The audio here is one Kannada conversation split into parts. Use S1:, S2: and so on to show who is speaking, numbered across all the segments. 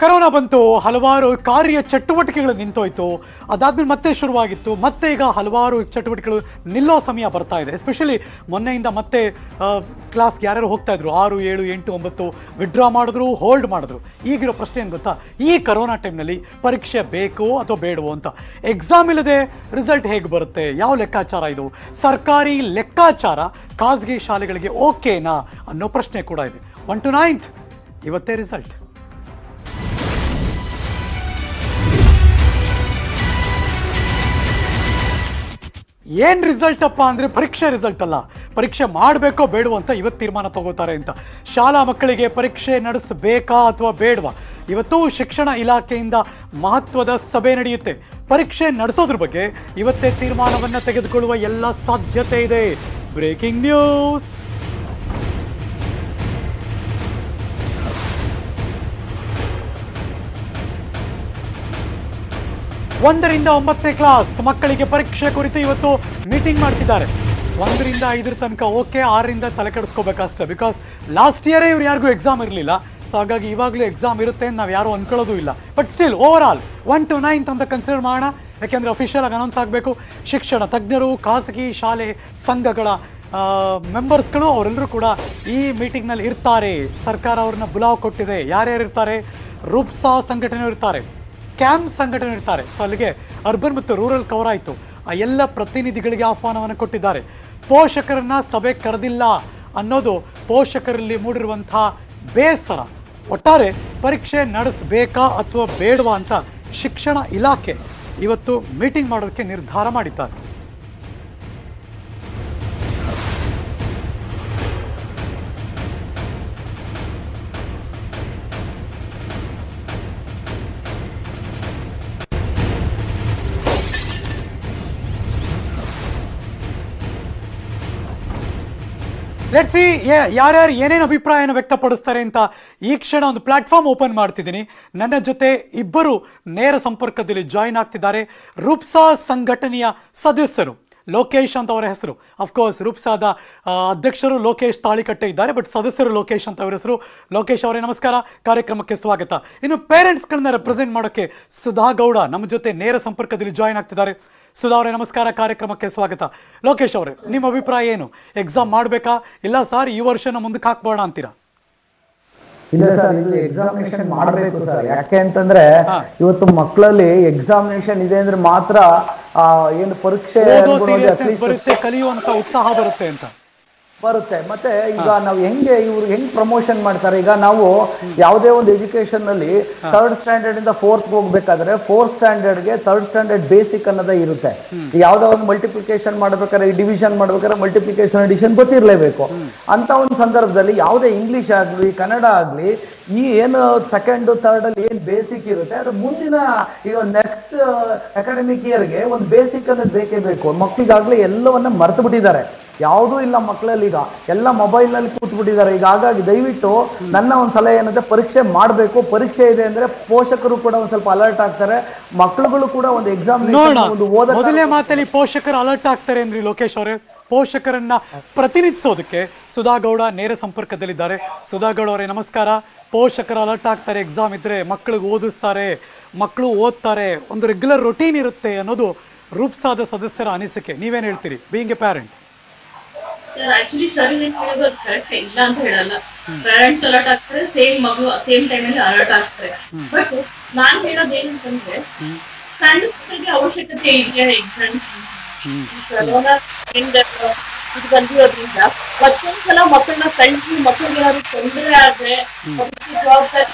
S1: ಕರೋನಾ ಬಂತು ಹಲವಾರು ಕಾರ್ಯ ಚಟುವಟಿಕೆಗಳು ನಿಂತೋಯ್ತು ಅದಾದ್ಮೇಲೆ ಮತ್ತೆ ಶುರುವಾಗಿತ್ತು ಮತ್ತೆ ಈಗ ಹಲವಾರು ಚಟುವಟಿಕೆಗಳು ನಿಲ್ಲೋ ಸಮಯ ಬರ್ತಾ ಇದೆ ಎಸ್ಪೆಷಲಿ ಮೊನ್ನೆಯಿಂದ ಮತ್ತೆ ಕ್ಲಾಸ್ಗೆ ಯಾರ್ಯಾರು ಹೋಗ್ತಾ ಇದ್ರು ಆರು ಏಳು ಎಂಟು ಒಂಬತ್ತು ವಿಡ್ರಾ ಮಾಡಿದ್ರು ಹೋಲ್ಡ್ ಮಾಡಿದ್ರು ಈಗಿರೋ ಪ್ರಶ್ನೆ ಏನು ಗೊತ್ತಾ ಈ ಕರೋನಾ ಟೈಮ್ನಲ್ಲಿ ಪರೀಕ್ಷೆ ಬೇಕೋ ಅಥವಾ ಬೇಡವೋ ಅಂತ ಎಕ್ಸಾಮ್ ಇಲ್ಲದೆ ರಿಸಲ್ಟ್ ಹೇಗೆ ಬರುತ್ತೆ ಯಾವ ಲೆಕ್ಕಾಚಾರ ಇದು ಸರ್ಕಾರಿ ಲೆಕ್ಕಾಚಾರ ಖಾಸಗಿ ಶಾಲೆಗಳಿಗೆ ಓಕೆನಾ ಅನ್ನೋ ಪ್ರಶ್ನೆ ಕೂಡ ಇದೆ ಒನ್ ಟು ನೈನ್ತ್ ಇವತ್ತೇ ರಿಸಲ್ಟ್ ಏನ್ ರಿಸಲ್ಟ್ ಅಪ್ಪ ಅಂದ್ರೆ ಪರೀಕ್ಷೆ ರಿಸಲ್ಟ್ ಅಲ್ಲ ಪರೀಕ್ಷೆ ಮಾಡಬೇಕೋ ಬೇಡವೋ ಅಂತ ಇವತ್ತು ತೀರ್ಮಾನ ತಗೋತಾರೆ ಅಂತ ಶಾಲಾ ಮಕ್ಕಳಿಗೆ ಪರೀಕ್ಷೆ ನಡೆಸಬೇಕಾ ಅಥವಾ ಬೇಡವಾ ಇವತ್ತು ಶಿಕ್ಷಣ ಇಲಾಖೆಯಿಂದ ಮಹತ್ವದ ಸಭೆ ನಡೆಯುತ್ತೆ ಪರೀಕ್ಷೆ ನಡೆಸೋದ್ರ ಬಗ್ಗೆ ಇವತ್ತೇ ತೀರ್ಮಾನವನ್ನ ತೆಗೆದುಕೊಳ್ಳುವ ಎಲ್ಲ ಸಾಧ್ಯತೆ ಇದೆ ಬ್ರೇಕಿಂಗ್ ನ್ಯೂಸ್ ಒಂದರಿಂದ ಒಂಬತ್ತನೇ ಕ್ಲಾಸ್ ಮಕ್ಕಳಿಗೆ ಪರೀಕ್ಷೆ ಕುರಿತು ಇವತ್ತು ಮೀಟಿಂಗ್ ಮಾಡ್ತಿದ್ದಾರೆ ಒಂದರಿಂದ ಐದರ ತನಕ ಓಕೆ ಆರರಿಂದ ತಲೆ ಕೆಡಿಸ್ಕೋಬೇಕಷ್ಟೇ ಬಿಕಾಸ್ ಲಾಸ್ಟ್ ಇಯರೇ ಇವ್ರು ಯಾರಿಗೂ ಎಕ್ಸಾಮ್ ಇರಲಿಲ್ಲ ಸೊ ಹಾಗಾಗಿ ಇವಾಗಲೂ ಎಕ್ಸಾಮ್ ಇರುತ್ತೆ ಅಂತ ನಾವು ಯಾರು ಅನ್ಕೊಳ್ಳೋದು ಇಲ್ಲ but still over all one two ninth ಅಂತ ಕನ್ಸಿಡರ್ ಮಾಡೋಣ ಯಾಕೆಂದರೆ ಅಫಿಷಿಯಲ್ ಆಗಿ ಅನೌನ್ಸ್ ಆಗಬೇಕು ಶಿಕ್ಷಣ ತಜ್ಞರು ಖಾಸಗಿ ಶಾಲೆ ಸಂಘಗಳ ಮೆಂಬರ್ಸ್ಗಳು ಅವರೆಲ್ಲರೂ ಕೂಡ ಈ ಮೀಟಿಂಗ್ನಲ್ಲಿ ಇರ್ತಾರೆ ಸರ್ಕಾರ ಅವ್ರನ್ನ ಬುಲಾವ್ ಕೊಟ್ಟಿದೆ ಯಾರ್ಯಾರು ಇರ್ತಾರೆ ರೂಪ್ಸಾ ಸಂಘಟನೆ ಇರ್ತಾರೆ ಕ್ಯಾಂಪ್ ಸಂಘಟನೆ ಇರ್ತಾರೆ ಸೊ ಅಲ್ಲಿಗೆ ಅರ್ಬನ್ ಮತ್ತು ರೂರಲ್ ಕವರ್ ಆಯಿತು ಆ ಎಲ್ಲ ಪ್ರತಿನಿಧಿಗಳಿಗೆ ಆಹ್ವಾನವನ್ನು ಕೊಟ್ಟಿದ್ದಾರೆ ಪೋಷಕರನ್ನ ಸಭೆ ಕರೆದಿಲ್ಲ ಅನ್ನೋದು ಪೋಷಕರಲ್ಲಿ ಮೂಡಿರುವಂಥ ಬೇಸರ ಒಟ್ಟಾರೆ ಪರೀಕ್ಷೆ ನಡೆಸಬೇಕಾ ಅಥವಾ ಬೇಡವಾ ಅಂತ ಶಿಕ್ಷಣ ಇಲಾಖೆ ಇವತ್ತು ಮೀಟಿಂಗ್ ಮಾಡೋದಕ್ಕೆ ನಿರ್ಧಾರ ಮಾಡಿದ್ದಾರೆ ಲೆಟ್ಸಿ ಯಾರ್ಯಾರು ಏನೇನು ಅಭಿಪ್ರಾಯನ ವ್ಯಕ್ತಪಡಿಸ್ತಾರೆ ಅಂತ ಈ ಕ್ಷಣ ಒಂದು ಪ್ಲಾಟ್ಫಾರ್ಮ್ ಓಪನ್ ಮಾಡ್ತಿದ್ದೀನಿ ನನ್ನ ಜೊತೆ ಇಬ್ಬರು ನೇರ ಸಂಪರ್ಕದಲ್ಲಿ ಜಾಯಿನ್ ಆಗ್ತಿದ್ದಾರೆ ರೂಪ್ಸಾ ಸಂಘಟನೆಯ ಸದಸ್ಯರು ಲೋಕೇಶ್ ಅಂತ ಅವರ ಹೆಸರು ಅಫ್ಕೋರ್ಸ್ ರೂಪ್ಸಾದ ಆ, ಅಧ್ಯಕ್ಷರು ಲೋಕೇಶ್ ತಾಳಿಕಟ್ಟೆ ಇದ್ದಾರೆ ಬಟ್ ಸದಸ್ಯರು ಲೋಕೇಶ್ ಅಂತ ಅವರ ಹೆಸರು ಲೋಕೇಶ್ ಅವರೇ ನಮಸ್ಕಾರ ಕಾರ್ಯಕ್ರಮಕ್ಕೆ ಸ್ವಾಗತ ಇನ್ನು ಪೇರೆಂಟ್ಸ್ಗಳನ್ನ ರೆಪ್ರೆಸೆಂಟ್ ಮಾಡೋಕ್ಕೆ ಸುಧಾ ಗೌಡ ನಮ್ಮ ಜೊತೆ ನೇರ ಸಂಪರ್ಕದಲ್ಲಿ ಜಾಯಿನ್ ಆಗ್ತಿದ್ದಾರೆ ಸುಧಾ ಅವರೇ ನಮಸ್ಕಾರ ಕಾರ್ಯಕ್ರಮಕ್ಕೆ ಸ್ವಾಗತ ಲೋಕೇಶ್ ಅವರೇ ನಿಮ್ಮ ಅಭಿಪ್ರಾಯ ಏನು ಎಕ್ಸಾಮ್ ಮಾಡಬೇಕಾ ಇಲ್ಲ ಸರ್ ಈ ವರ್ಷನ ಮುಂದಕ್ಕೆ ಹಾಕ್ಬೋಣ ಅಂತೀರಾ
S2: ಇಲ್ಲ ಸರ್ ಇದು ಎಕ್ಸಾಮಿನೇಷನ್ ಮಾಡಬೇಕು ಸರ್ ಯಾಕೆ ಅಂತಂದ್ರೆ
S1: ಹಾ.
S2: ಇವತ್ತು ಮಕ್ಕಳಲ್ಲಿ ಎಕ್ಸಾಮಿನೇಷನ್ ಇದೆ ಅಂದ್ರೆ ಮಾತ್ರ ಆ, ಏನು ಪರೀಕ್ಷೆ
S1: ಓದೋ
S2: ಅನ್ಕೊಳ್ಳೋದು at
S1: ಸೀರಿಯಸ್ನೆಸ್
S2: least
S1: ಬರುತ್ತೆ ಕಲಿಯುವಂತ ಉತ್ಸಾಹ ಬರುತ್ತೆ ಅಂತ
S2: ಬರುತ್ತೆ ಮತ್ತೆ ಈಗ ನಾವು ಹೆಂಗೆ ಇವ್ರು ಹೆಂಗ್ ಪ್ರಮೋಷನ್ ಮಾಡ್ತಾರೆ ಈಗ ನಾವು ಯಾವುದೇ ಒಂದು ಎಜುಕೇಶನ್ ನಲ್ಲಿ ಥರ್ಡ್ ಸ್ಟ್ಯಾಂಡರ್ಡ್ ಇಂದ ಫೋರ್ತ್ ಹೋಗ್ಬೇಕಾದ್ರೆ ಫೋರ್ತ್ ಸ್ಟ್ಯಾಂಡರ್ಡ್ ಗೆ ಥರ್ಡ್ ಸ್ಟ್ಯಾಂಡರ್ಡ್ ಬೇಸಿಕ್ ಅನ್ನೋದೇ ಇರುತ್ತೆ ಯಾವ್ದೋ ಒಂದು ಮಲ್ಟಿಪ್ಲಿಕೇಶನ್ ಮಾಡ್ಬೇಕಾದ್ರೆ ಡಿವಿಷನ್ ಮಾಡ್ಬೇಕಾದ್ರೆ ಮಲ್ಟಿಪ್ಲಿಕೇಶನ್ ಅಡಿಷನ್ ಗೊತ್ತಿರ್ಲೇಬೇಕು ಅಂತ ಒಂದು ಸಂದರ್ಭದಲ್ಲಿ ಯಾವುದೇ ಇಂಗ್ಲಿಷ್ ಆಗ್ಲಿ ಕನ್ನಡ ಆಗ್ಲಿ ಈ ಏನು ಸೆಕೆಂಡ್ ಥರ್ಡ್ ಅಲ್ಲಿ ಏನ್ ಬೇಸಿಕ್ ಇರುತ್ತೆ ಅದು ಮುಂದಿನ ಈಗ ನೆಕ್ಸ್ಟ್ ಅಕಾಡೆಮಿಕ್ ಇಯರ್ಗೆ ಒಂದು ಬೇಸಿಕ್ ಅನ್ನೋದು ಬೇಕೇ ಬೇಕು ಮಕ್ಕಳಿಗಾಗ್ಲೇ ಎಲ್ಲವನ್ನ ಮರ್ತು ಬಿಟ್ಟಿದ್ದಾರೆ ಯಾವುದೂ ಇಲ್ಲ ಮಕ್ಕಳಲ್ಲಿ ಈಗ ಎಲ್ಲ ಮೊಬೈಲ್ ನಲ್ಲಿ ಕೂತ್ ಬಿಟ್ಟಿದ್ದಾರೆ ಈಗ ಹಾಗಾಗಿ ದಯವಿಟ್ಟು ನನ್ನ ಒಂದು ಸಲಹೆ ಏನಂದ್ರೆ ಪರೀಕ್ಷೆ ಮಾಡಬೇಕು ಪರೀಕ್ಷೆ ಇದೆ ಅಂದ್ರೆ ಪೋಷಕರು ಕೂಡ ಒಂದ್ ಸ್ವಲ್ಪ ಅಲರ್ಟ್ ಆಗ್ತಾರೆ ಮಕ್ಕಳುಗಳು ಕೂಡ ಒಂದು ಎಕ್ಸಾಮ್
S1: ನೋಡೋಣ
S2: ಒಂದು ಓದ
S1: ಮೊದಲನೇ ಮಾತಲ್ಲಿ ಪೋಷಕರು ಅಲರ್ಟ್ ಆಗ್ತಾರೆ ಅಂದ್ರಿ ಲೋಕೇಶ್ ಅವರೇ ಪೋಷಕರನ್ನ ಪ್ರತಿನಿಧಿಸೋದಕ್ಕೆ ಸುಧಾಗೌಡ ನೇರ ಸಂಪರ್ಕದಲ್ಲಿದ್ದಾರೆ ಸುಧಾಗೌಡ ಅವರೇ ನಮಸ್ಕಾರ ಪೋಷಕರು ಅಲರ್ಟ್ ಆಗ್ತಾರೆ ಎಕ್ಸಾಮ್ ಇದ್ರೆ ಮಕ್ಕಳಿಗೆ ಓದಿಸ್ತಾರೆ ಮಕ್ಕಳು ಓದ್ತಾರೆ ಒಂದು ರೆಗ್ಯುಲರ್ ರೊಟೀನ್ ಇರುತ್ತೆ ಅನ್ನೋದು ರೂಪ್ಸಾದ ಸದಸ್ಯರ ಅನಿಸಿಕೆ ನೀವೇನ್ ಹೇಳ್ತೀರಿ being a parent
S3: sir actually sir ಏನ್ ಹೇಳೋದು ಕರೆಕ್ಟ್ ಇಲ್ಲ ಅಂತ ಹೇಳಲ್ಲ ಪೇರೆಂಟ್ಸ್ ಅಲರ್ಟ್ ಆಗ್ತಾರೆ ಸೇಮ್ ಮಗಳು ಸೇಮ್ ಟೈಮಲ್ಲಿ ಅಲರ್ಟ್ ಆಗ್ತಾರೆ ಬಟ್ ನಾನ್ ಹೇಳೋದು ಏನಂತಂದ್ರೆ ಸಣ್ಣ ಮಕ್ಕಳಿಗೆ ಅವಶ್ಯಕತೆ ಇದೆಯಾ ಎಕ್ಸಾಮ್ಸ್ ಕೊರೋನಾ ಇಂದ ಇದು ಬಂದಿರೋದ್ರಿಂದ ಮತ್ತೊಂದ್ಸಲ ಮಕ್ಕಳನ್ನ ಕಳಿಸಿ ಮಕ್ಕಳಿಗೆ ಏನಾದ್ರು ತೊಂದರೆ ಆದ್ರೆ ಅದಕ್ಕೆ ಜವಾಬ್ದಾರಿ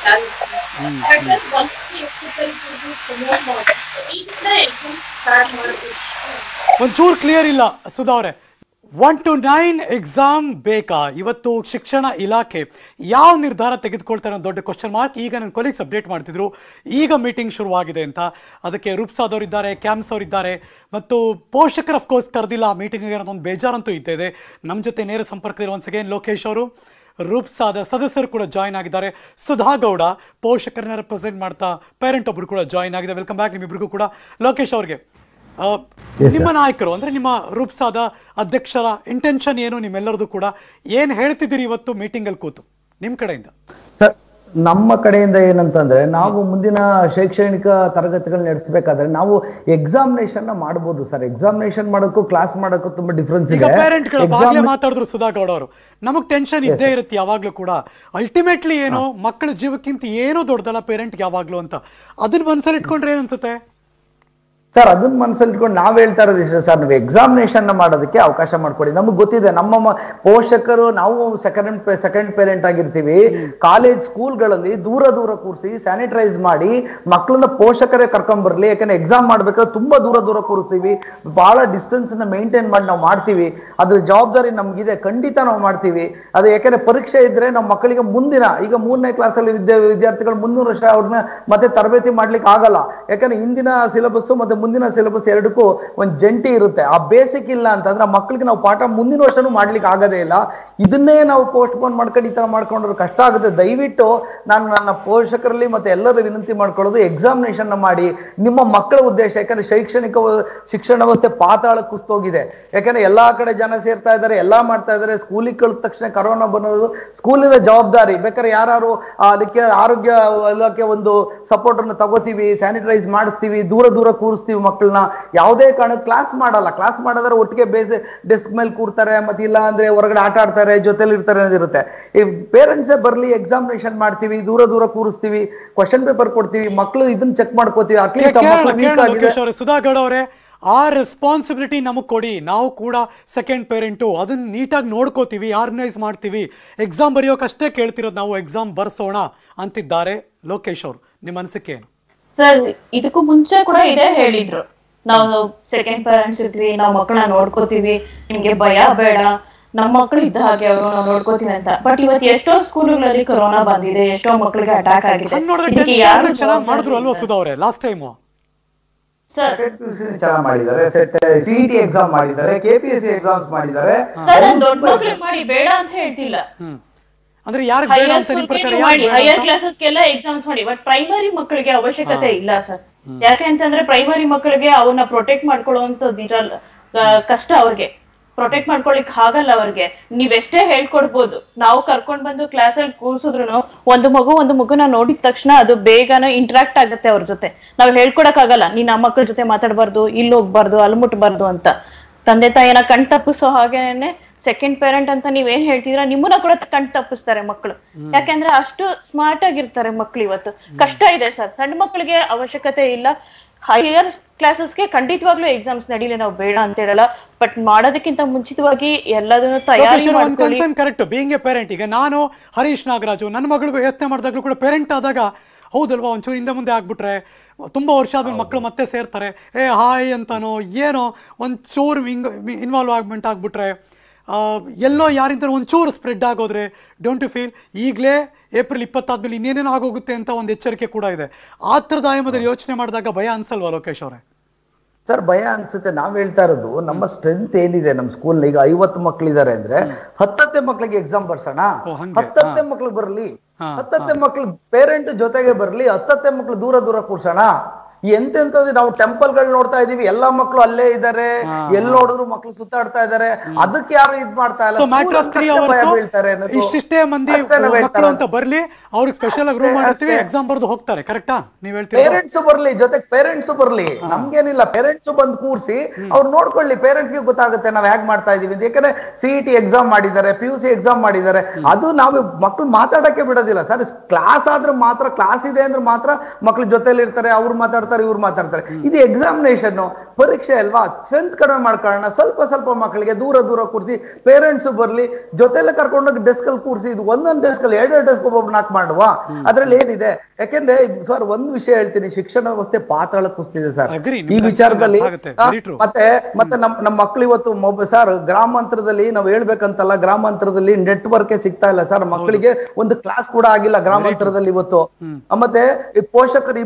S3: ಯಾರು ಯಾಕಂದ್ರೆ ಒಂದ್ಸತಿ ಎಷ್ಟು ಕಲಿತಿದ್ರು ಪ್ರಮೋಟ್ ಮಾಡಿ ಈಗಿಂದ ಎಕ್ಸಾಮ್ ಸ್ಟಾರ್ಟ್ ಮಾಡಬೇಕು
S1: ಒಂಚೂರು ಕ್ಲಿಯರ್ ಇಲ್ಲ ಸುಧಾ ಅವರೇ ಒನ್ ಟು ನೈನ್ ಎಕ್ಸಾಮ್ ಬೇಕಾ ಇವತ್ತು ಶಿಕ್ಷಣ ಇಲಾಖೆ ಯಾವ ನಿರ್ಧಾರ ತೆಗೆದುಕೊಳ್ತಾರೆ ಅನ್ನೋ ದೊಡ್ಡ ಕ್ವಶನ್ ಮಾರ್ಕ್ ಈಗ ನನ್ನ ಕೊಲೀಗ್ಸ್ ಅಪ್ಡೇಟ್ ಮಾಡ್ತಿದ್ರು ಈಗ ಮೀಟಿಂಗ್ ಶುರುವಾಗಿದೆ ಅಂತ ಅದಕ್ಕೆ ರೂಪ್ಸಾದವ್ರು ಇದ್ದಾರೆ ಕ್ಯಾಮ್ಸ್ ಅವ್ರು ಇದ್ದಾರೆ ಮತ್ತು ಪೋಷಕರು ಅಫ್ಕೋರ್ಸ್ ಕರೆದಿಲ್ಲ ಆ ಮೀಟಿಂಗಿಗೆ ಅನ್ನೋದೊಂದು ಬೇಜಾರಂತೂ ಇದ್ದಿದೆ ನಮ್ಮ ಜೊತೆ ನೇರ ಸಂಪರ್ಕದಲ್ಲಿ ಒನ್ಸ್ ಅಗೇನ್ ಲೋಕೇಶ್ ಅವರು ರೂಪ್ಸಾದ ಸದಸ್ಯರು ಕೂಡ ಜಾಯ್ನ್ ಆಗಿದ್ದಾರೆ ಸುಧಾ ಗೌಡ ಪೋಷಕರನ್ನ ರೆಪ್ರೆಸೆಂಟ್ ಮಾಡ್ತಾ ಪೇರೆಂಟ್ ಒಬ್ರು ಕೂಡ ಜಾಯ್ನ್ ಆಗಿದೆ ವೆಲ್ಕಮ್ ಬ್ಯಾಕ್ ನಿಮ್ಮಿಬ್ರಿಗೂ ಕೂಡ ಲೋಕೇಶ್ ಅವ್ರಿಗೆ ಆ, ನಿಮ್ಮ ನಾಯಕರು ಅಂದ್ರೆ ನಿಮ್ಮ ರೂಪ್ಸಾದ ಅಧ್ಯಕ್ಷರ ಇಂಟೆನ್ಷನ್ ಏನು ನಿಮ್ಮೆಲ್ಲರದು ಕೂಡ ಏನ್ ಹೇಳ್ತಿದ್ದೀರಿ ಇವತ್ತು ಮೀಟಿಂಗ್ ಅಲ್ಲಿ ಕೂತು ನಿಮ್ ಕಡೆಯಿಂದ
S2: ಸರ್ ನಮ್ಮ ಕಡೆಯಿಂದ ಏನಂತಂದ್ರೆ ನಾವು ಮುಂದಿನ ಶೈಕ್ಷಣಿಕ ತರಗತಿಗಳು ನಡೆಸಬೇಕಾದ್ರೆ ನಾವು ಎಕ್ಸಾಮಿನೇಷನ್ ನ ಮಾಡ್ಬೋದು ಸರ್ ಎಕ್ಸಾಮಿನೇಷನ್ ಮಾಡೋಕ್ಕೂ ಕ್ಲಾಸ್ ಮಾಡೋಕ್ಕೂ ತುಂಬಾ ಡಿಫ್ರೆನ್ಸ್
S1: ಈಗ
S2: ಇದೆ
S1: ಪೇರೆಂಟ್ಗಳು
S2: Exam-
S1: ಆಗ್ಲೇ ಮಾತಾಡಿದ್ರು ಸುಧಾಗೌಡ ಅವರು ನಮಗ್ ಟೆನ್ಷನ್ ಇದ್ದೇ ಇರುತ್ತೆ ಯಾವಾಗ್ಲೂ ಕೂಡ ಅಲ್ಟಿಮೇಟ್ಲಿ ಏನು ಮಕ್ಕಳ ಜೀವಕ್ಕಿಂತ ಏನೂ ದೊಡ್ಡದಲ್ಲ ಪೇರೆಂಟ್ ಯಾವಾಗ್ಲೂ ಅಂತ ಅದನ್ನ ಮನ್ಸಲ್ಲಿ ಇಟ್ಕೊಂಡ್ರೆ ಏನ್ ಅನ್ಸುತ್ತೆ
S2: ಸರ್ ಅದನ್ನ ಮನಸ್ಸಲ್ಲಿ ಇಟ್ಕೊಂಡು ನಾವ್ ಹೇಳ್ತಾ ಇರೋದು ಇಷ್ಟೇ ಸರ್ ನೀವು ಎಕ್ಸಾಮಿನೇಷನ್ ಮಾಡೋದಕ್ಕೆ ಅವಕಾಶ ಮಾಡ್ಕೊಡಿ ನಮಗೆ ಗೊತ್ತಿದೆ ನಮ್ಮ ಮ- ಪೋಷಕರು ನಾವು ಸೆಕೆಂಡ್ ಸೆಕೆಂಡ್ ಪೇರೆಂಟ್ ಆಗಿರ್ತೀವಿ ಕಾಲೇಜ್ ಸ್ಕೂಲ್ಗಳಲ್ಲಿ ದೂರ ದೂರ ಕೂರಿಸಿ ಸ್ಯಾನಿಟೈಸ್ ಮಾಡಿ ಮಕ್ಕಳನ್ನ ಪೋಷಕರೇ ಕರ್ಕೊಂಡ್ ಬರ್ಲಿ ಯಾಕಂದ್ರೆ ಎಕ್ಸಾಮ್ ಮಾಡ್ಬೇಕಾದ್ರೆ ತುಂಬಾ ದೂರ ದೂರ ಕೂರಿಸ್ತೀವಿ ಬಹಳ ಡಿಸ್ಟೆನ್ಸ್ ನ ಮೇಂಟೈನ್ ಮಾಡಿ ನಾವು ಮಾಡ್ತೀವಿ ಅದ್ರ ಜವಾಬ್ದಾರಿ ನಮ್ಗಿದೆ ಖಂಡಿತ ನಾವು ಮಾಡ್ತೀವಿ ಅದು ಯಾಕಂದ್ರೆ ಪರೀಕ್ಷೆ ಇದ್ರೆ ನಮ್ಮ ಮಕ್ಕಳಿಗೆ ಮುಂದಿನ ಈಗ ಮೂರನೇ ಕ್ಲಾಸಲ್ಲಿ ವಿದ್ಯಾ ವಿದ್ಯಾರ್ಥಿಗಳು ಮುನ್ನೂರು ವರ್ಷ ಅವ್ರನ್ನ ಮತ್ತೆ ತರಬೇತಿ ಮಾಡ್ಲಿಕ್ಕೆ ಆಗಲ್ಲ ಯಾಕಂದ್ರೆ ಹಿಂದಿನ ಸಿಲೆಬಸ್ ಮತ್ತೆ ಮುಂದಿನ ಸಿಲೆಬಸ್ ಎರಡಕ್ಕೂ ಒಂದು ಜಂಟಿ ಇರುತ್ತೆ ಆ ಬೇಸಿಕ್ ಇಲ್ಲ ಅಂತಂದ್ರೆ ಆ ಮಕ್ಕಳಿಗೆ ನಾವು ಪಾಠ ಮುಂದಿನ ವರ್ಷನೂ ಮಾಡ್ಲಿಕ್ಕೆ ಆಗೋದೇ ಇಲ್ಲ ಇದನ್ನೇ ನಾವು ಪೋಸ್ಟ್ ಪೋನ್ ಮಾಡ್ಕೊಂಡು ಈ ತರ ಮಾಡ್ಕೊಂಡ್ರೆ ಕಷ್ಟ ಆಗುತ್ತೆ ದಯವಿಟ್ಟು ನಾನು ನನ್ನ ಪೋಷಕರಲ್ಲಿ ಮತ್ತೆ ಎಲ್ಲರೂ ವಿನಂತಿ ಮಾಡ್ಕೊಳ್ಳೋದು ಎಕ್ಸಾಮಿನೇಷನ್ ಮಾಡಿ ನಿಮ್ಮ ಮಕ್ಕಳ ಉದ್ದೇಶ ಯಾಕಂದ್ರೆ ಶೈಕ್ಷಣಿಕ ವ- ಶಿಕ್ಷಣ ವ್ಯವಸ್ಥೆ ಪಾತಾಳ ಕುಸ್ತೋಗಿದೆ ಯಾಕಂದ್ರೆ ಎಲ್ಲಾ ಕಡೆ ಜನ ಸೇರ್ತಾ ಇದ್ದಾರೆ ಎಲ್ಲಾ ಮಾಡ್ತಾ ಇದ್ದಾರೆ ಸ್ಕೂಲಿಗೆ ಕಳಿದ ತಕ್ಷಣ ಕರೋನಾ ಬನ್ನೋದು ಸ್ಕೂಲಿನ ಜವಾಬ್ದಾರಿ ಬೇಕಾದ್ರೆ ಯಾರು ಅದಕ್ಕೆ ಆರೋಗ್ಯ ಇಲಾಖೆ ಒಂದು ಸಪೋರ್ಟ್ ಅನ್ನು ತಗೋತೀವಿ ಸ್ಯಾನಿಟೈಸ್ ಮಾಡಿಸ್ತೀವಿ ದೂರ ದೂರ ಕೂರಿಸ್ತೀವಿ ಮಕ್ಕಳನ್ನ ಯಾವುದೇ ಕಾರಣಕ್ಕೆ ಕ್ಲಾಸ್ ಮಾಡಲ್ಲ ಕ್ಲಾಸ್ ಮಾಡಿದ್ರೆ ಒಟ್ಟಿಗೆ ಬೇಸ್ ಡೆಸ್ಕ್ ಮೇಲೆ ಕೂರ್ತಾರೆ ಮತ್ತೆ ಇಲ್ಲ ಅಂದ್ರೆ ಹೊರಗಡೆ ಆಟ ಆಡ್ತಾರೆ ಜೊತೆಲಿ ಇರ್ತಾರೆ ಅನ್ನೋದಿರುತ್ತೆ ಈ ಪೇರೆಂಟ್ಸೇ ಬರ್ಲಿ ಎಕ್ಸಾಮಿನೇಷನ್ ಮಾಡ್ತೀವಿ ದೂರ ದೂರ ಕೂರಿಸ್ತೀವಿ ಕ್ವಶನ್ ಪೇಪರ್ ಕೊಡ್ತೀವಿ ಮಕ್ಕಳು ಇದನ್ನ ಚೆಕ್ ಮಾಡ್ಕೋತೀವಿ ಅಟ್ಲೀಸ್ಟ್
S1: ಕೇಳೋಣ ಕೇಳೋಣ ಲೋಕೇಶ್ ಅವರೇ ಸುಧಾಗೌಡ ಅವರೇ ಆ ರೆಸ್ಪಾನ್ಸಿಬಿಲಿಟಿ ನಮಗೆ ಕೊಡಿ ನಾವು ಕೂಡ ಸೆಕೆಂಡ್ ಪೇರೆಂಟು ಅದನ್ನ ನೀಟಾಗಿ ನೋಡ್ಕೋತೀವಿ ಆರ್ಗನೈಸ್ ಮಾಡ್ತೀವಿ ಎಕ್ಸಾಮ್ ಬರೆಯೋಕಷ್ಟೇ ಕೇಳ್ತಿರೋದು ನಾವು ಎಕ್ಸಾಮ್ ಬರ್ಸೋಣ ಅಂತಿದ್ದಾರೆ ಲೋಕೇಶ್ ಅವರು ನಿಮ್ಮ ಅನಿಸಿಕೆ ಏನು
S4: ಸರ್ ಇದಕ್ಕೂ ಮುಂಚೆ ಕೂಡ ಇದೇ ಹೇಳಿದ್ರು ನಾವು ಸೆಕೆಂಡ್ ಪೇರೆಂಟ್ಸ್ ಇರ್ತೀವಿ ನಾವು ಮಕ್ಕಳನ್ನ ನೋಡ್ಕೋತೀವಿ ನಿಮ್ಗೆ ಭಯ ಬೇಡ ನಮ್ಮ ಮಕ್ಕಳು ಇದ್ದ ಹಾಗೆ ಅವರು ನಾವು ನೋಡ್ಕೋತೀವಿ ಅಂತ ಬಟ್ ಇವತ್ತು ಎಷ್ಟೋ ಸ್ಕೂಲ್ಗಳಲ್ಲಿ ಕೊರೋನಾ ಬಂದಿದೆ ಎಷ್ಟೋ ಮಕ್ಕಳಿಗೆ ಅಟ್ಯಾಕ್ ಆಗಿದೆ
S1: ಹಂಗ್ ನೋಡಿದ್ರೆ
S4: ಇದಕ್ಕೆ
S1: ಟೆನ್ತ್
S4: ಯಾರು
S1: ಚೆನ್ನಾಗಿ ಮಾಡಿದ್ರು ಅಲ್ವಾ ಸುಧಾ ಅವರೇ ಲಾಸ್ಟ್ ಟೈಮು
S4: ಸರ್
S2: ಚೆನ್ನಾಗಿ ಮಾಡಿದ್ದಾರೆ ಸಿಇಟಿ ಎಕ್ಸಾಮ್ ಮಾಡಿದ್ದಾರೆ ಕೆಪಿಎಸ್ಸಿ ಎಕ್ಸಾಮ್ಸ್ ಮಾಡಿದ್ದಾರೆ
S4: ಸರ್ ನಾನು ದೊಡ್ಡ ಮಕ್ಳಿಗೆ ಮಾಡಿ ಬೇಡ ಅಂತ ಹೇಳ್ತಿಲ್ಲ
S1: ಹ್ಮ್ ಅಂದ್ರೆ ಯಾರಿಗೆ ಬೇಡ
S4: ಹೈಯರ್
S1: ಅಂತ ನಿಮ್ ಪ್ರಕಾರ
S4: ಮಾಡಿ
S1: ಯಾರಿಗೆ ಬೇಡ
S4: ಹೈಯರ್
S1: ಅಂತ?
S4: ಕ್ಲಾಸಸ್ಗೆಲ್ಲ ಎಕ್ಸಾಮ್ಸ್ ಮಾಡಿ ಬಟ್ ಪ್ರೈಮರಿ ಮಕ್ಕಳಿಗೆ ಅವಶ್ಯಕತೆ ಇಲ್ಲ ಸರ್ ಯಾಕೆ ಅಂತಂದ್ರೆ ಪ್ರೈಮರಿ ಮಕ್ಕಳಿಗೆ ಅವನ್ನ ಪ್ರೊಟೆಕ್ಟ್ ಮಾಡ್ಕೊಳ್ಳುವಂತದ್ದು ಇರಲ್ಲ ಆ, ಕಷ್ಟ ಅವ್ರಿಗೆ ಪ್ರೊಟೆಕ್ಟ್ ಮಾಡ್ಕೊಳಿಕ್ ಆಗಲ್ಲ ಅವ್ರಿಗೆ ನೀವೆಷ್ಟೇ ಹೇಳ್ಕೊಡ್ಬೋದು ನಾವು ಕರ್ಕೊಂಡ್ ಬಂದು ಕ್ಲಾಸಲ್ಲಿ ಕೂರ್ಸಿದ್ರು ಒಂದು ಮಗು ಒಂದು ಮಗುನ ನೋಡಿದ ತಕ್ಷಣ ಅದು ಬೇಗನೆ ಇಂಟ್ರಾಕ್ಟ್ ಆಗುತ್ತೆ ಅವ್ರ ಜೊತೆ ನಾವ್ ಹೇಳ್ಕೊಡಕ್ ಆಗಲ್ಲ ನೀನ್ ಆ ಮಕ್ಕಳ ಜೊತೆ ಮಾತಾಡ್ಬಾರ್ದು ಇಲ್ಲಿ ಹೋಗ್ಬಾರ್ದು ಅಲ್ಲಿ ಮುಟ್ಬಾರ್ದು ಅಂತ ತಂದೆ ತಾಯಿನ ಕಣ್ ತಪ್ಪಿಸೋ ಹಾಗೇನೆ ಸೆಕೆಂಡ್ ಪೇರೆಂಟ್ ಅಂತ ನೀವೇನ್ ಹೇಳ್ತಿದ್ರ ನಿಮ್ಮನ್ನ ಕೂಡ ಕಣ್ ತಪ್ಪಿಸ್ತಾರೆ ಮಕ್ಕಳು ಯಾಕೆಂದ್ರೆ ಅಷ್ಟು ಸ್ಮಾರ್ಟ್ ಆಗಿರ್ತಾರೆ ಮಕ್ಳು ಇವತ್ತು ಕಷ್ಟ ಇದೆ ಸರ್ ಸಣ್ಣ ಮಕ್ಕಳಿಗೆ ಅವಶ್ಯಕತೆ ಇಲ್ಲ ಹೈಯರ್ ಕ್ಲಾಸಸ್ಗೆ ಖಂಡಿತವಾಗ್ಲೂ ಎಕ್ಸಾಮ್ಸ್ ನಡೀಲಿ ನಾವು ಬೇಡ ಅಂತ ಹೇಳಲ್ಲ ಬಟ್ ಮಾಡೋದಕ್ಕಿಂತ ಮುಂಚಿತವಾಗಿ ಎಲ್ಲದನ್ನು ತಯಾರಿ
S1: ಲೋಕೇಶ್ ಅವ್ರೆ, ಒಂದ್
S4: ಮಾಡ್ಕೊಳ್ಳಿ
S1: concern correct being a parent ಈಗ ನಾನು ಹರೀಶ್ ನಾಗರಾಜು ನನ್ನ ಮಗಳಿಗೂ ಯತ್ನೆ ಮಾಡಿದಾಗಲೂ ಕೂಡ ಪೇರೆಂಟ್ ಆದಾಗ ಹೌದಲ್ವಾ ಒಂಚೂರು ಹಿಂದೆ ಮುಂದೆ ಆಗ್ಬಿಟ್ರೆ ತುಂಬಾ ವರ್ಷ ಆದ್ಮೇಲೆ ಮಕ್ಕಳು ಮತ್ತೆ ಸೇರ್ತಾರೆ ಏ ಹಾಯ್ ಅಂತಾನೋ ಏನೋ ಒಂಚೂರು ಹಿಂಗ್ ಇನ್ವಾಲ್ವ್ ಆಗ್ಮೆಂಟ್ ಆಗ್ಬಿಟ್ರೆ ಆ, ಎಲ್ಲೋ ಯಾರಿಂದ ಒಂಚೂರು ಸ್ಪ್ರೆಡ್ ಆಗೋದ್ರೆ ಡೋಂಟ್ ಯು ಫೀಲ್ ಈಗಲೇ ಏಪ್ರಿಲ್ ಇಪ್ಪತ್ತಾದ್ಮೇಲೆ ಇನ್ನೇನೇನೋ ಆಗೋಗುತ್ತೆ ಅಂತ ಒಂದು ಎಚ್ಚರಿಕೆ ಕೂಡ ಇದೆ ಆ ಥರದ ಆಯಾಮದಲ್ಲಿ ಯೋಚನೆ ಮಾಡಿದಾಗ ಭಯ ಅನ್ಸಲ್ವಾ ಲೋಕೇಶ್ ಅವರೇ
S2: ಸರ್ ಭಯ ಅನ್ಸುತ್ತೆ ನಾವ್ ಹೇಳ್ತಾ ಇರೋದು ನಮ್ಮ ಸ್ಟ್ರೆಂತ್ ಏನಿದೆ ನಮ್ಮ ಸ್ಕೂಲ್ ಈಗ ಐವತ್ತು ಮಕ್ಳಿದಾರೆ ಅಂದ್ರೆ ಹತ್ತತ್ತೆ ಮಕ್ಳಿಗೆ ಎಕ್ಸಾಮ್ ಬರ್ಸೋಣ
S1: ಓ, ಹಂಗೆ?
S2: ಹತ್ತತ್ತೆ ಮಕ್ಳು ಬರ್ಲಿ
S1: ಹಾ,
S2: ಹತ್ತತ್ತೆ ಮಕ್ಳು ಪೇರೆಂಟ್ ಜೊತೆಗೆ ಬರ್ಲಿ ಹತ್ತತ್ತೆ ಮಕ್ಳು ದೂರ ದೂರ ಕೂರ್ಸೋಣ ಎಂತೆಂತದ್ದು ನಾವು ಟೆಂಪಲ್ ಗಳು ನೋಡ್ತಾ ಇದೀವಿ ಎಲ್ಲಾ ಮಕ್ಳು ಅಲ್ಲೇ ಇದಾರೆ ಎಲ್ಲಿ ನೋಡಿದ್ರು ಮಕ್ಳು ಸುತ್ತಾಡ್ತಾ ಇದಾರೆ ಅದಕ್ಕೆ ಯಾರು ಇದ್ ಮಾಡ್ತಾ ಇಲ್ಲ
S1: so matter of three
S2: School ಅಷ್ಟೇ ಭಯ
S1: ಅವರ್ಸ್
S2: ಬೀಳ್ತಾರೆ ಅನ್ನೋದು.
S1: ಇಷ್ಟಿಷ್ಟೇ ಮಂದಿ
S2: ಅಷ್ಟೇ ನಾವ್ ಹೇಳ್ತಾ
S1: ಮಕ್ಕಳು ಅಂತ
S2: ಇರೋದು.
S1: ಬರ್ಲಿ ಅವ್ರಿಗೆ ಸ್ಪೆಷಲ್ ಆಗಿ ರೂಮ್
S2: ಅಷ್ಟೇ,
S1: ಮಾಡಿರ್ತೀವಿ
S2: ಅಷ್ಟೇ.
S1: ಎಕ್ಸಾಮ್ ಬರ್ದು ಹೋಗ್ತಾರೆ ಕರೆಕ್ಟಾ ನೀವ್ ಹೇಳ್ತೀರಾ
S2: ಪೇರೆಂಟ್ಸ್ ಬರ್ಲಿ ಜೊತೆಗೆ ಪೇರೆಂಟ್ಸ್ ಬರ್ಲಿ ನಮ್ಗೇನಿಲ್ಲ ಪೇರೆಂಟ್ಸ್ ಬಂದು ಕೂರ್ಸಿ ಅವ್ರು ನೋಡ್ಕೊಳ್ಳಿ ಪೇರೆಂಟ್ಸ್ ಗೆ ಗೊತ್ತಾಗುತ್ತೆ ನಾವ್ ಹೇಗ್ ಮಾಡ್ತಾ ಇದೀವಿ ಅಂತ ಯಾಕಂದ್ರೆ ಸಿಇಟಿ ಎಕ್ಸಾಮ್ ಮಾಡಿದ್ದಾರೆ ಪಿ ಯು ಸಿ ಎಕ್ಸಾಮ್ ಮಾಡಿದ್ದಾರೆ ಅದು ನಾವು ಮಕ್ಳು ಮಾತಾಡಕ್ಕೆ ಬಿಡೋದಿಲ್ಲ ಸರ್ ಕ್ಲಾಸ್ ಆದ್ರೆ ಮಾತ್ರ ಕ್ಲಾಸ್ ಇದೆ ಅಂದ್ರೆ ಮಾತ್ರ ಮಕ್ಳು ಜೊತೆಲಿ ಇರ್ತಾರೆ ಅವ್ರು ಮಾತಾಡ್ತಾರೆ ಇವ್ರು ಮಾತಾಡ್ತಾರೆ ಇದು ಎಕ್ಸಾಮಿನೇಷನ್ ಪರೀಕ್ಷೆ ಅಲ್ವಾ ಸ್ಟ್ರೆಂತ್ ಕಡಿಮೆ ಮಾಡ್ಕೊಳ್ಳೋಣ ಸ್ವಲ್ಪ ಸ್ವಲ್ಪ ಮಕ್ಕಳಿಗೆ ದೂರ ದೂರ ಕೂರಿಸಿ ಪೇರೆಂಟ್ಸ್ ಬರ್ಲಿ ಜೊತೆಲೆ ಕರ್ಕೊಂಡೋಗಿ ಡೆಸ್ಕ್ ಅಲ್ಲಿ ಕೂರಿಸಿ ಇದು ಒಂದೊಂದು ಡೆಸ್ಕ್ ಅಲ್ಲಿ ಎರಡೆರಡು ಡೆಸ್ಕ್ ಒಬ್ಬೊಬ್ಬ ನಾಕ್ ಮಾಡುವ ಅದ್ರಲ್ಲಿ ಏನಿದೆ ಯಾಕೆಂದ್ರೆ ಸರ್ ಒಂದ್ ವಿಷಯ ಹೇಳ್ತೀನಿ ಶಿಕ್ಷಣ ವ್ಯವಸ್ಥೆ ಪಾತಾಳ ಕುಸ್ತಿದೆ ಸರ್
S1: Agree, ನಿಮ್
S2: ಈ
S1: concern
S2: ವಿಚಾರದಲ್ಲಿ
S1: ಅರ್ಥ ಆಗುತ್ತೆ.
S2: ಆ,
S1: Very true.
S2: ಮತ್ತೆ ಮತ್ತೆ ನಮ್ ನಮ್ಮ ಮಕ್ಳು ಇವತ್ತು ಮೊಬ್ ಸರ್ ಗ್ರಾಮಾಂತರದಲ್ಲಿ ನಾವು ಹೇಳ್ಬೇಕಂತಲ್ಲ ಗ್ರಾಮಾಂತರದಲ್ಲಿ ನೆಟ್ವರ್ಕ್ ಸಿಗ್ತಾ ಇಲ್ಲ ಸರ್ ಮಕ್ಕಳಿಗೆ ಒಂದು ಕ್ಲಾಸ್ ಕೂಡ ಆಗಿಲ್ಲ ಗ್ರಾಮಾಂತರದಲ್ಲಿ ಇವತ್ತು ಆ, ಮತ್ತೆ ಈ ಪೋಷಕರು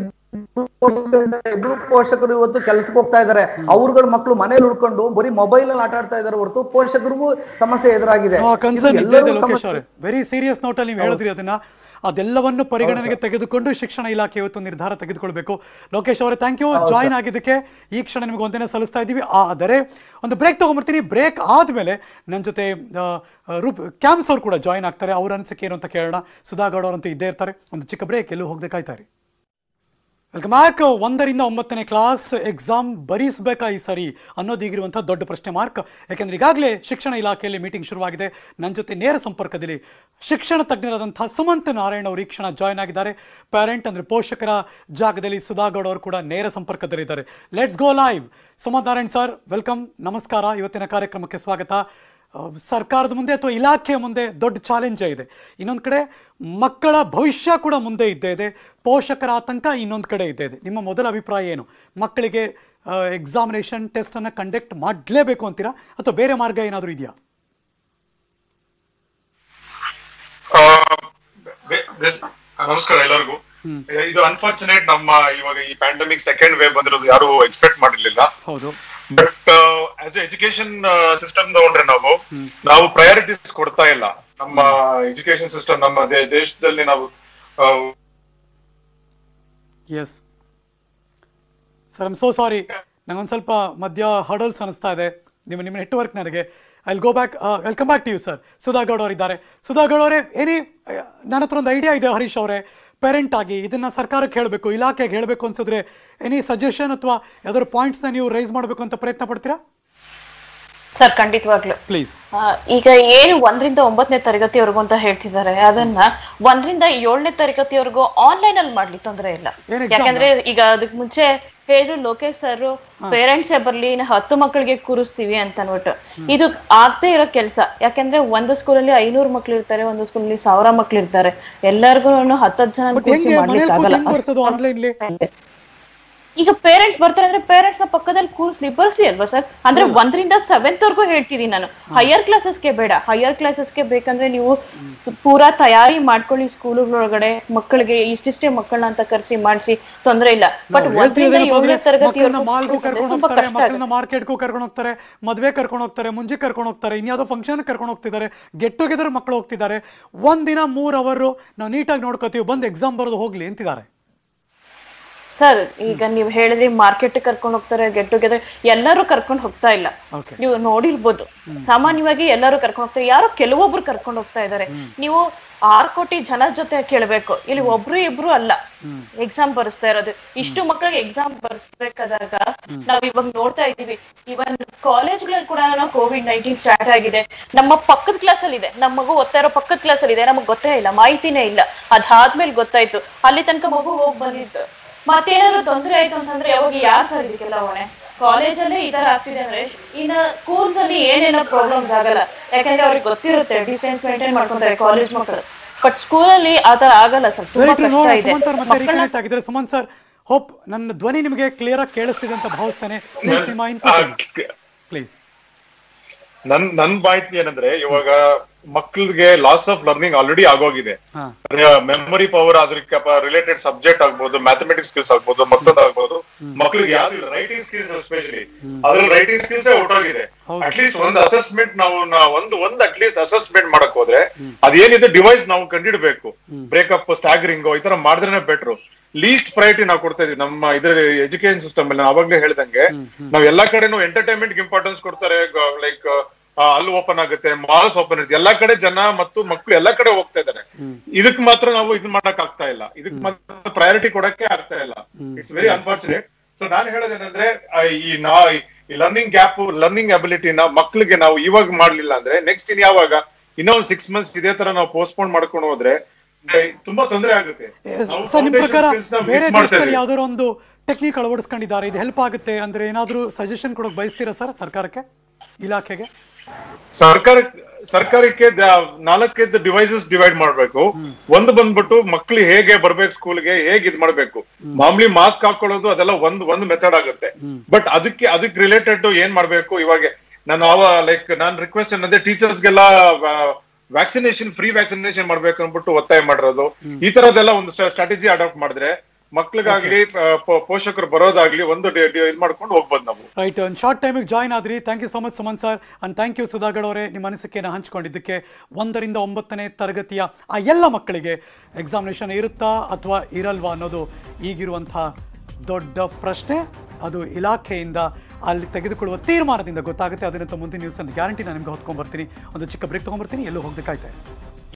S2: ಇಬ್ರು ಪೋಷಕರು ಇವತ್ತು ಕೆಲ್ಸಕ್ಕೆ ಹೋಗ್ತಾ ಇದಾರೆ ಅವ್ರಗಳ ಮಕ್ಕಳು ಮನೇಲಿ ಉಳ್ಕೊಂಡು ಬರೀ ಮೊಬೈಲ್ ಅಲ್ಲಿ ಆಟ ಆಡ್ತಾ ಇದಾರೆ ಹೊರತು ಪೋಷಕರಿಗೂ ಸಮಸ್ಯೆ ಎದುರಾಗಿದೆ
S1: ಆ ಕನ್ಸರ್ನ್
S2: ಇದು
S1: ಇದ್ದೇ ಇದೆ
S2: ಎಲ್ಲರಿಗೂ
S1: ಲೋಕೇಶ್
S2: ಸಮಸ್ಯೆ.
S1: ಅವರೇ ವೆರಿ ಸೀರಿಯಸ್ ನೋಟ್ ಅಲ್ಲಿ ನೀವು ಹೇಳಿದ್ರಿ ಅದನ್ನ ಅದೆಲ್ಲವನ್ನು ಪರಿಗಣನೆಗೆ ತೆಗೆದುಕೊಂಡು ಶಿಕ್ಷಣ ಇಲಾಖೆ ಇವತ್ತು ನಿರ್ಧಾರ ತೆಗೆದುಕೊಳ್ಬೇಕು ಲೋಕೇಶ್ ಅವರೇ ಥ್ಯಾಂಕ್ ಯು ಜಾಯಿನ್ ಆಗಿದ್ದಕ್ಕೆ ಈ ಕ್ಷಣ ನಿಮಗೆ ಒಂದೇನೆ ಸಲ್ಲಿಸ್ತಾ ಇದ್ದೀವಿ ಆದರೆ ಒಂದು ಬ್ರೇಕ್ ತಗೊಂಡ್ಬರ್ತೀನಿ ಬ್ರೇಕ್ ಆದಮೇಲೆ ನನ್ನ ಜೊತೆ ಆ, ರೂಪ್ ಕ್ಯಾಮ್ಸ್ ಅವ್ರು ಕೂಡ ಜಾಯಿನ್ ಆಗ್ತಾರೆ ಅವ್ರ ಅನಿಸಿಕೆ ಏನು ಅಂತ ಕೇಳೋಣ ಸುಧಾಗೌಡ ಅವರಂತೂ ಇದ್ದೇ ಇರ್ತಾರೆ ಒಂದು ಚಿಕ್ಕ ಬ್ರೇಕ್ ಎಲ್ಲೂ ಹೋಗದೆ ಕಾಯ್ತಾರೆ ವೆಲ್ಕಮ್ ಬ್ಯಾಕ್ ಒಂದರಿಂದ ಒಂಬತ್ತನೇ ಕ್ಲಾಸ್ ಎಕ್ಸಾಮ್ ಬರೀಸ್ಬೇಕಾ ಈ ಸರಿ ಅನ್ನೋದು ಈಗಿರುವಂಥ ದೊಡ್ಡ ಪ್ರಶ್ನೆ ಮಾರ್ಕ್ ಯಾಕೆಂದ್ರೆ ಈಗಾಗಲೇ ಶಿಕ್ಷಣ ಇಲಾಖೆಯಲ್ಲಿ ಮೀಟಿಂಗ್ ಶುರುವಾಗಿದೆ ನನ್ನ ಜೊತೆ ನೇರ ಸಂಪರ್ಕದಲ್ಲಿ ಶಿಕ್ಷಣ ತಜ್ಞರಾದಂಥ ಸುಮಂತ್ ನಾರಾಯಣ್ ಅವರು ಈ ಕ್ಷಣ ಜಾಯ್ನ್ ಆಗಿದ್ದಾರೆ ಪ್ಯಾರೆಂಟ್ ಅಂದರೆ ಪೋಷಕರ ಜಾಗದಲ್ಲಿ ಸುಧಾಗೌಡ ಅವರು ಕೂಡ ನೇರ ಸಂಪರ್ಕದಲ್ಲಿದ್ದಾರೆ let's go live Sumanth Narayan sir welcome ನಮಸ್ಕಾರ ಇವತ್ತಿನ ಕಾರ್ಯಕ್ರಮಕ್ಕೆ ಸ್ವಾಗತ ಆ, ಸರ್ಕಾರದ ಮುಂದೆ ಅಥವಾ ಇಲಾಖೆಯ ಮುಂದೆ ದೊಡ್ಡ ಚಾಲೆಂಜೇ ಇದೆ ಇನ್ನೊಂದು ಕಡೆ ಮಕ್ಕಳ ಭವಿಷ್ಯ ಕೂಡ ಮುಂದೆ ಇದ್ದೇ ಇದೆ ಪೋಷಕರ ಆತಂಕ ಇನ್ನೊಂದು ಕಡೆ ಇದ್ದೇ ಇದೆ ನಿಮ್ಮ ಮೊದಲ ಅಭಿಪ್ರಾಯ ಏನು ಮಕ್ಕಳಿಗೆ ಎಕ್ಸಾಮಿನೇಷನ್ ಟೆಸ್ಟನ್ನು ಕಂಡಕ್ಟ್ ಮಾಡಲೇಬೇಕು ಅಂತೀರಾ ಅಥವಾ ಬೇರೆ ಮಾರ್ಗ ಏನಾದರೂ ಇದೆಯಾ
S5: ಆ, ಬೆ- ಬೆಸ್- ನಮಸ್ಕಾರ ಎಲ್ಲರಿಗೂ ಇದು ಅನ್ಫಾರ್ಚುನೇಟ್ ನಮ್ಮ ಇವಾಗ ಈ ಪ್ಯಾಂಡಮಿಕ್ ಸೆಕೆಂಡ್ ವೇವ್ ಬಂದಿರೋದು ಯಾರು ಎಕ್ಸ್ಪೆಕ್ಟ್ ಮಾಡಿರ್ಲಿಲ್ಲ
S1: ಹೌದು
S5: ಬಟ್ ಆಸ್ ಎಜುಕೇಶನ್ ಸಿಸ್ಟಮ್ ತಗೊಂಡ್ರೆ ನಾವು ನಾವು ಪ್ರಯಾರಿಟೀಸ್ ಕೊಡ್ತಾ ಇಲ್ಲ ನಮ್ಮ ಎಜುಕೇಶನ್ ಸಿಸ್ಟಮ್ ನಮ್ಮ ದೇ- ದೇಶದಲ್ಲಿ ನಾವು ಆ,
S1: yes sir I'm so sorry ನಂಗೊಂದು ಸ್ವಲ್ಪ ಮಧ್ಯ ಹರ್ಡಲ್ಸ್ ಅನಿಸ್ತಾ ಇದೆ ನಿಮ್ಮ ನಿಮ್ಮ ನೆಟ್ವರ್ಕ್ ನನಗೆ I go back welcome back to you sir Sudha Gowda ಅವರಿದ್ದಾರೆ ಸುಧಾಗೌಡ ಅವರೇ ಏನೇ ನನ್ನ ಹತ್ರ ಒಂದು ಐಡಿಯಾ ಇದೆ ಹರೀಶ್ ಅವರೇ ಪೇರೆಂಟ್ ಆಗಿ ಇದನ್ನ ಸರ್ಕಾರಕ್ಕೆ ಹೇಳಬೇಕು ಇಲಾಖೆಗೆ ಹೇಳಬೇಕು ಅನ್ಸಿದ್ರೆ ಎನಿ ಸಜೆಷನ್ ಅಥವಾ ಯಾವ್ದಾದ್ರು ಪಾಯಿಂಟ್ಸ್ನ ನೀವು ರೈಸ್ ಮಾಡಬೇಕು ಅಂತ ಪ್ರಯತ್ನ ಪಡ್ತೀರಾ
S4: ಸರ್ ಖಂಡಿತವಾಗ್ಲು
S1: ಪ್ಲೀಸ್
S4: ಆ, ಈಗ ಏನು ಒಂದರಿಂದ ಒಂಬತ್ತನೇ ತರಗತಿವರೆಗೂ ಅಂತ ಹೇಳ್ತಿದ್ದಾರೆ ಅದನ್ನ ಒಂದರಿಂದ ಏಳನೇ ತರಗತಿವರೆಗೂ ಆನ್ಲೈನ್ ಅಲ್ಲಿ ಮಾಡ್ಲಿ ತೊಂದರೆ ಇಲ್ಲ
S1: ಏನ್ exam?
S4: ಯಾಕಂದ್ರೆ ಈಗ ಅದಕ್ ಮುಂಚೆ ಹೇಳಿದ್ರು ಲೋಕೇಶ್ ಸರ್ ಪೇರೆಂಟ್ಸೇ ಬರ್ಲಿ ಇನ್ನು ಹತ್ತು ಮಕ್ಕಳಿಗೆ ಕೂರಿಸ್ತೀವಿ ಅಂತ ಅನ್ಬಿಟ್ಟು ಇದು ಆಗ್ದೇ ಇರೋ ಕೆಲಸ ಯಾಕಂದ್ರೆ ಒಂದು ಸ್ಕೂಲಲ್ಲಿ ಐನೂರು ಮಕ್ಳು ಇರ್ತಾರೆ ಒಂದು ಸ್ಕೂಲಲ್ಲಿ ಸಾವಿರ ಮಕ್ಳು ಇರ್ತಾರೆ ಎಲ್ಲರಿಗೂ ಹತ್ತತ್ತು ಜನ
S1: ಬಟ್ ಹೆಂಗೆ ಮನೇಲಿ ಕೂತ್ ಹೆಂಗ್ ಬರ್ಸೋದು ಆನ್ಲೈನ್ಲಿ
S4: ಈಗ ಪೇರೆಂಟ್ಸ್ ಬರ್ತಾರೆ ಅಂದ್ರೆ ಪೇರೆಂಟ್ಸ್ ನ ಪಕ್ಕದಲ್ಲಿ ಕೂರಿಸ್ಲಿ ಬರ್ಸ್ಲಿ ಅಲ್ವಾ ಸರ್ ಅಂದ್ರೆ ಒಂದರಿಂದ ಸೆವೆಂತ್ ವರ್ಗೂ ಹೇಳ್ತಿದೀನಿ ನಾನು ಹೈಯರ್ ಕ್ಲಾಸಸ್ಗೆ ಬೇಡ ಹೈಯರ್ ಕ್ಲಾಸಸ್ಗೆ ಬೇಕಂದ್ರೆ ನೀವು ಪೂರಾ ತಯಾರಿ ಮಾಡ್ಕೊಳ್ಳಿ ಸ್ಕೂಲ್ಗಳೊಳಗಡೆ ಮಕ್ಕಳಿಗೆ ಇಷ್ಟಿಷ್ಟೇ ಮಕ್ಕಳನ್ನ ಅಂತ ಕರ್ಸಿ ಮಾಡಿಸಿ ತೊಂದ್ರೆ ಇಲ್ಲ ಬಟ್
S1: ನಾವು
S4: ಒಂದರಿಂದ
S1: ಹೇಳ್ತಿರೋದೇನಪ್ಪ
S4: ಏಳನೇ
S1: ಅಂದ್ರೆ ಮಕ್ಕಳನ್ನ ಮಾಲ್ಗೂ
S4: ತರಗತಿ
S1: ಕರ್ಕೊಂಡು
S4: ತುಂಬಾ
S1: ಹೋಗ್ತಾರೆ
S4: ಕಷ್ಟ
S1: ಮಕ್ಕಳನ್ನ ಮಾರ್ಕೆಟ್ಗೂ ಕರ್ಕೊಂಡು ಹೋಗ್ತಾರೆ ಮದುವೆ ಕರ್ಕೊಂಡು ಹೋಗ್ತಾರೆ ಮುಂಜಿ ಕರ್ಕೊಂಡು ಹೋಗ್ತಾರೆ ಇನ್ಯಾವುದೋ ಫಂಕ್ಷನ್ ಕರ್ಕೊಂಡು ಹೋಗ್ತಿದ್ದಾರೆ ಗೆಟ್ ಟುಗೆದರ್ ಮಕ್ಕಳು ಹೋಗ್ತಿದ್ದಾರೆ ಒಂದಿನ ಮೂರ್ ಅವರು ನಾವು ನೀಟಾಗಿ ನೋಡ್ಕೋತೀವಿ ಬಂದು ಎಕ್ಸಾಮ್ ಬರೋದು ಹೋಗ್ಲಿ ಅಂತಿದ್ದಾರೆ
S4: ಸರ್ ಈಗ ನೀವು ಹೇಳಿದ್ರಿ ಮಾರ್ಕೆಟ್ ಕರ್ಕೊಂಡು ಹೋಗ್ತಾರೆ ಗೆಟ್ ಟುಗೆದರ್ ಎಲ್ಲರೂ ಕರ್ಕೊಂಡು ಹೋಗ್ತಾ ಇಲ್ಲ
S1: ಓಕೆ
S4: ನೀವು ನೋಡಿರ್ಬೋದು ಸಾಮಾನ್ಯವಾಗಿ ಎಲ್ಲರೂ ಕರ್ಕೊಂಡು ಹೋಗ್ತಾರೆ ಯಾರೋ ಕೆಲವೊಬ್ರು ಕರ್ಕೊಂಡು ಹೋಗ್ತಾ ಇದ್ದಾರೆ ನೀವು ಆರ್ ಕೋಟಿ ಜನ ಜೊತೆ ಕೇಳಬೇಕು ಇಲ್ಲಿ ಒಬ್ರು ಇಬ್ರು ಅಲ್ಲ ಎಕ್ಸಾಮ್ ಬರೆಸ್ತಾ ಇರೋದು ಇಷ್ಟು ಮಕ್ಕಳಿಗೆ ಎಕ್ಸಾಮ್ ಬರ್ಸ್ಬೇಕಾದಾಗ ನಾವ್ ಇವಾಗ ನೋಡ್ತಾ ಇದೀವಿ ಇವನ್ ಕಾಲೇಜ್ಗಳಲ್ಲಿ ಕೂಡ ಕೋವಿಡ್ ನೈನ್ಟೀನ್ ಸ್ಟಾರ್ಟ್ ಆಗಿದೆ ನಮ್ಮ ಪಕ್ಕದ ಕ್ಲಾಸ್ ಅಲ್ಲಿ ಇದೆ ನಮ್ಮ ಮಗು ಓದ್ತಾ ಇರೋ ಪಕ್ಕದ ಕ್ಲಾಸ್ ಅಲ್ಲಿ ಇದೆ ನಮಗ್ ಗೊತ್ತೇ ಇಲ್ಲ ಮಾಹಿತಿನೇ ಇಲ್ಲ ಅದಾದ್ಮೇಲೆ ಗೊತ್ತಾಯ್ತು ಅಲ್ಲಿ ತನಕ ಮಗು ಹೋಗ್ ಬಂದಿತ್ತು ಮತ್ತೇನಾದ್ರು ತೊಂದ್ರೆ ಆಯ್ತು ಅಂತಂದ್ರೆ ಯಾವಾಗ ಯಾರ್ ಸರ್ ಇದಕ್ಕೆಲ್ಲ ಹೊಣೆ ಕಾಲೇಜಲ್ಲೇ ಈ ತರ ಆಗ್ತಿದೆ ಅಂದ್ರೆ ಇನ್ನ ಸ್ಕೂಲ್ಸ್ ಅಲ್ಲಿ ಏನೇನೋ ಪ್ರಾಬ್ಲಮ್ಸ್ ಆಗಲ್ಲ ಯಾಕಂದ್ರೆ ಅವ್ರಿಗೆ ಗೊತ್ತಿರುತ್ತೆ ಡಿಸ್ಟೆನ್ಸ್ ಮೇಂಟೈನ್ ಮಾಡ್ಕೊಂತಾರೆ ಕಾಲೇಜ್ ಮಕ್ಕಳು ಬಟ್ ಸ್ಕೂಲಲ್ಲಿ ಆ ತರ ಆಗಲ್ಲ ಸರ್ ತುಂಬಾ
S1: ವೆರಿ ಟ್ರೂ
S4: ಕಷ್ಟ ಇದೆ
S1: ಸುಮಂತ್ ಅವ್ರು ಮತ್ತೆ
S4: ಮಕ್ಕಳನ್ನ
S1: ರೀಕನೆಕ್ಟ್ ಆಗಿದ್ದಾರೆ ಸುಮಂತ್ ಸರ್ ಹೋಪ್ ನನ್ನ ಧ್ವನಿ ನಿಮಗೆ ಕ್ಲಿಯರ್ ಆಗಿ ಕೇಳಿಸ್ತಿದೆ ಅಂತ ಭಾವಿಸ್ತೇನೆ ಪ್ಲೀಸ್ ನಿಮ್ಮ ಇನ್ಪುಟ್ ಪ್ಲೀಸ್
S5: ನನ್ ನನ್ ಮಾಹಿತಿ ಏನಂದ್ರೆ ಇವಾಗ ಮಕ್ಳಿಗೆ ಲಾಸ್ ಆಫ್ ಲರ್ನಿಂಗ್ ಆಲ್ರೆಡಿ ಆಗೋಗಿದೆ
S1: ಹಾ
S5: ಮೆಮೊರಿ ಪವರ್ ಅದಕ್ಕೆ ರಿಲೇಟೆಡ್ ಸಬ್ಜೆಕ್ಟ್ ಆಗ್ಬೋದು ಮ್ಯಾಥಮೆಟಿಕ್ಸ್ ಸ್ಕಿಲ್ಸ್ ಆಗ್ಬೋದು ಮತ್ತೊಂದು ಆಗ್ಬೋದು ಮಕ್ಳಿಗೆ ಯಾವ್ದು ರೈಟಿಂಗ್ ಸ್ಕಿಲ್ಸ್ ಎಸ್ಪೆಷಲಿ ಅದ್ರಲ್ಲಿ ರೈಟಿಂಗ್ ಸ್ಕಿಲ್ಸ್ ಹೊಟ್ಟೋಗಿದೆ
S1: ಹೌದು.
S5: ಅಟ್ಲೀಸ್ಟ್ ಒಂದು ಅಸೆಸ್ಮೆಂಟ್ ನಾವು ನಾ- ಒಂದು ಒಂದು ಅಟ್ಲೀಸ್ಟ್ ಅಸೆಸ್ಮೆಂಟ್ ಮಾಡಕ್ ಹೋದ್ರೆ ಅದೇನಿದೆ ಡಿವೈಸ್ ನಾವು ಕಂಡಿಡ್ಬೇಕು ಬ್ರೇಕಪ್ ಸ್ಟಾಗರಿಂಗ್ ಈ ತರ ಮಾಡಿದ್ರೆ ಬೆಟ್ರು ಲೀಸ್ಟ್ ಪ್ರಯಾರಿಟಿ ನಾವು ಕೊಡ್ತಾ ಇದೀವಿ ನಮ್ಮ ಇದ್ರ ಎಜುಕೇಶನ್ ಸಿಸ್ಟಮ್ ಅಲ್ಲಿ ನಾನು ಅವಾಗ್ಲೇ ಹೇಳ್ದಂಗೆ ನಾವ್ ಎಲ್ಲಾ ಕಡೆನೂ ಎಂಟರ್ಟೈನ್ಮೆಂಟ್ ಇಂಪಾರ್ಟೆನ್ಸ್ ಕೊಡ್ತಾರೆ ಲೈಕ್ ಅಲ್ಲಿ ಓಪನ್ ಆಗುತ್ತೆ ಮಾಲ್ಸ್ ಓಪನ್ ಇರುತ್ತೆ ಎಲ್ಲಾ ಕಡೆ ಜನ ಮತ್ತು ಮಕ್ಕಳು ಎಲ್ಲಾ ಕಡೆ ಹೋಗ್ತಾ ಇದಾರೆ ಇದಕ್ ಮಾತ್ರ ನಾವು ಇದನ್ ಮಾಡಕ್ ಆಗ್ತಾ ಇಲ್ಲ ಇದಕ್ ಮಾತ್ರ ಪ್ರಯಾರಿಟಿ ಕೊಡಕ್ಕೆ ಆಗ್ತಾ ಇಲ್ಲ ಇಟ್ಸ್ ವೆರಿ ಅನ್ಫಾರ್ಚುನೇಟ್ ಸೊ ನಾನು ಹೇಳೋದೇನಂದ್ರೆ ಆ, ಈ ನಾ ಈ ಲರ್ನಿಂಗ್ ಗ್ಯಾಪ್ ಲರ್ನಿಂಗ್ ಅಬಿಲಿಟಿನ ಮಕ್ಳಿಗೆ ನಾವು ಇವಾಗ ಮಾಡ್ಲಿಲ್ಲ ಅಂದ್ರೆ ನೆಕ್ಸ್ಟ್ ಇನ್ ಯಾವಾಗ ಇನ್ನೂ ಒಂದು ಸಿಕ್ಸ್ ಮಂತ್ಸ್ ಇದೇ ತರ ನಾವು ಪೋಸ್ಟ್ಪೋನ್ ಮಾಡ್ಕೊಂಡು ಹೋದ್ರೆ ಏ, ತುಂಬಾ ತೊಂದರೆ ಆಗುತ್ತೆ ನಾವು
S1: ಸರ್ ನಿಮ್ಮ
S5: foundation
S1: ಪ್ರಕಾರ
S5: skills ನ miss
S1: ಬೇರೆ
S5: ಮಾಡ್ತಾ
S1: ದೇಶದಲ್ಲಿ
S5: ಇದೀವಿ.
S1: ಯಾವ್ದಾದ್ರು ಒಂದು ಟೆಕ್ನಿಕ್ ಅಳವಡಿಸ್ಕೊಂಡಿದ್ದಾರೆ ಇದು ಹೆಲ್ಪ್ ಆಗುತ್ತೆ ಅಂದ್ರೆ ಏನಾದರೂ ಸಜೆಷನ್ ಕೊಡೋಕೆ ಬಯಸ್ತೀರಾ ಸರ್ ಸರ್ಕಾರಕ್ಕೆ ಇಲಾಖೆಗೆ
S5: ಸರ್ಕಾರ ಸರ್ಕಾರಕ್ಕೆ ದ- ನಾಲ್ಕೈದು ಡಿವೈಸಸ್ ಡಿವೈಡ್ ಮಾಡ್ಬೇಕು ಒಂದು ಬಂದ್ಬಿಟ್ಟು ಮಕ್ಳು ಹೇಗೆ ಬರ್ಬೇಕು ಸ್ಕೂಲ್ಗೆ ಹೇಗೆ ಇದ್ ಮಾಡ್ಬೇಕು ಮಾಮೂಲಿ ಮಾಸ್ಕ್ ಹಾಕೊಳ್ಳೋದು ಅದೆಲ್ಲ ಒಂದ್ ಒಂದ್ ಮೆಥಡ್ ಆಗುತ್ತೆ ಬಟ್ ಅದಕ್ಕೆ ಅದಕ್ಕೆ ರಿಲೇಟೆಡ್ ಏನ್ ಮಾಡ್ಬೇಕು ಇವಾಗ ನಾನು ಅವ ಲೈಕ್ ನಾನ್ ರಿಕ್ವೆಸ್ಟ್ ಏನಂದ್ರೆ ಟೀಚರ್ಸ್ಗೆಲ್ಲ ವ್ಯಾಕ್ಸಿನೇಷನ್ ಫ್ರೀ ವ್ಯಾಕ್ಸಿನೇಷನ್ ಮಾಡ್ಬೇಕು ಅನ್ಬಿಟ್ಟು ಒತ್ತಾಯ ಮಾಡಿರೋದು ಈ ತರದೆಲ್ಲ ಒಂದು ಸ್ಟ್ರಾಟಜಿ ಅಡಾಪ್ಟ್ ಮಾಡಿದ್ರೆ ಮಕ್ಳಿಗಾಗ್ಲಿ ಪ- ಪ- ಪೋಷಕರು ಬರೋದಾಗ್ಲಿ ಒಂದು ಡಿ- ಡಿ- ಇದ್ ಮಾಡ್ಕೊಂಡು ಹೋಗ್ಬೋದು ನಾವು
S1: ರೈಟ್ ಒಂದು ಶಾರ್ಟ್ ಟೈಮಿಗೆ ಜಾಯ್ನ್ ಆದ್ರಿ thank you so much Suman sir and thank you Sudha Gowda ಅವರೇ ನಿಮ್ಮ ಅನಿಸಿಕೆಯನ್ನು ಹಂಚ್ಕೊಂಡಿದ್ದಕ್ಕೆ ಒಂದರಿಂದ ಒಂಬತ್ತನೇ ತರಗತಿಯ ಆ ಎಲ್ಲ ಮಕ್ಕಳಿಗೆ ಎಕ್ಸಾಮಿನೇಷನ್ ಇರುತ್ತಾ ಅಥವಾ ಇರಲ್ವಾ ಅನ್ನೋದು ಈಗಿರುವಂಥ ದೊಡ್ಡ ಪ್ರಶ್ನೆ ಅದು ಇಲಾಖೆಯಿಂದ ಅಲ್ಲಿ ತೆಗೆದುಕೊಳ್ಳುವ ತೀರ್ಮಾನದಿಂದ ಗೊತ್ತಾಗುತ್ತೆ ಅದನ್ನಂತ ಮುಂದಿನ ನ್ಯೂಸನ್ನು ಗ್ಯಾರಂಟಿ ನಾನು ನಿಮ್ಗೆ ಹೊತ್ಕೊಂಡ್ಬರ್ತೀನಿ ಒಂದು ಚಿಕ್ಕ ಬ್ರೇಕ್ ತೊಗೊಂಡ್ಬರ್ತೀನಿ ಎಲ್ಲೂ ಹೋಗ್ಬೇಕಾಯ್ತೆ